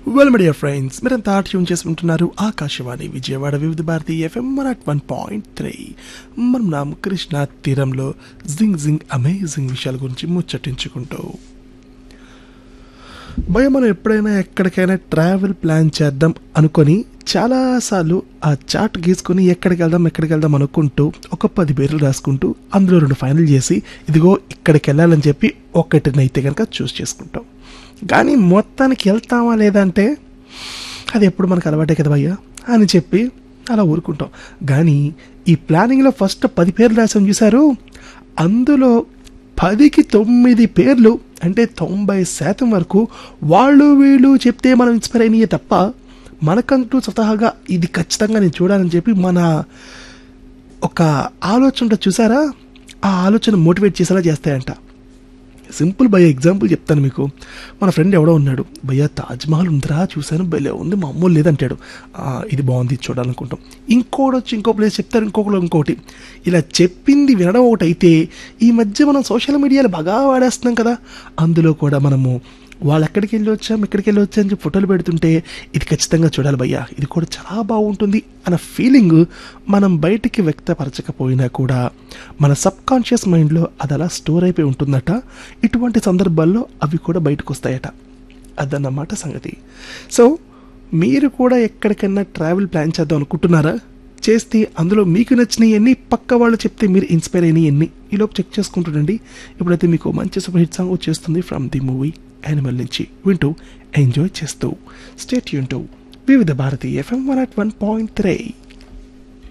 well media friends మీరంతా tune చేసుకుంటున్నారు Akashvani Vijayawada Vividh Bharati FM one one point three మనం నా కృష్ణ తీరంలో జింగ్ జింగ్ అమేజింగ్ విషయాల గురించి ముచ్చటించుకుంటూ భయ మనం ఎప్పుడైనా ఎక్కడికైనా ట్రావెల్ ప్లాన్ చేద్దాం అనుకొని చాలాసార్లు ఆ చాట్ గీసుకొని ఎక్కడికి వెళ్దాం ఎక్కడికి వెళ్దాం అనుకుంటూ ఒక పది పేర్లు రాసుకుంటూ అందులో రెండు ఫైనల్ చేసి ఇదిగో ఇక్కడికి వెళ్ళాలని చెప్పి ఒకటినైతే కనుక చూస్ చేసుకుంటాం కానీ మొత్తానికి వెళ్తామా లేదంటే అది ఎప్పుడు మనకు అలవాటే కదా భయ్యా అని చెప్పి అలా ఊరుకుంటాం కానీ ఈ ప్లానింగ్లో ఫస్ట్ పది పేర్లు రాసాం చూసారు అందులో పదికి తొమ్మిది పేర్లు అంటే తొంభై శాతం వరకు వాళ్ళు వీళ్ళు చెప్తే మనం ఇన్స్పైర్ అయినాయే తప్ప మనకంటూ స్వతహాగా ఇది ఖచ్చితంగా నేను చూడాలని చెప్పి మన ఒక ఆలోచన ఉంటుంది చూసారా ఆ ఆలోచన మోటివేట్ చేసేలా చేస్తాయంట సింపుల్ భయ్య ఎగ్జాంపుల్ చెప్తాను మీకు మన ఫ్రెండ్ ఎవడో ఉన్నాడు భయ్య తాజ్మహల్ ఉందిరా చూశాను భలే ఉంది మా అమ్మోళ్ళు లేదంటాడు "ఆ, ఇది బాగుంది ఇది చూడాలనుకుంటాం ఇంకోటి వచ్చి ఇంకో ప్లేస్ చెప్తారు ఇంకొకరు ఇంకోటి ఇలా చెప్పింది వినడం ఒకటి అయితే ఈ మధ్య మనం సోషల్ మీడియాలో బాగా వాడేస్తున్నాం కదా అందులో కూడా మనము వాళ్ళు ఎక్కడికి వెళ్ళి వచ్చాం ఎక్కడికి వెళ్ళి వచ్చాం అని చెప్పి ఫోటోలు పెడుతుంటే ఇది ఖచ్చితంగా చూడాలి భయ్యా ఇది కూడా చాలా బాగుంటుంది అన్న ఫీలింగ్ మనం బయటికి వ్యక్తపరచకపోయినా కూడా మన సబ్ కాన్షియస్ మైండ్లో అది అలా స్టోర్ అయిపోయి ఉంటుందట ఇటువంటి సందర్భాల్లో అవి కూడా బయటకు వస్తాయట అదన్నమాట సంగతి సో మీరు కూడా ఎక్కడికైనా ట్రావెల్ ప్లాన్ చేద్దాం అనుకుంటున్నారా చేస్తే అందులో మీకు నచ్చినవి ఎన్ని పక్క వాళ్ళు చెప్తే మీరు ఇన్స్పైర్ అయినవి ఎన్ని ఈలోపు చెక్ చేసుకుంటుండండి ఇప్పుడైతే మీకు మంచి సూపర్ హిట్ సాంగ్ వచ్చేస్తుంది ఫ్రమ్ ది మూవీ యానిమల్ నుంచి వింటూ ఎంజాయ్ చేస్తూ స్టేట్ యూన్ to Vividh Bharati FM one at one point three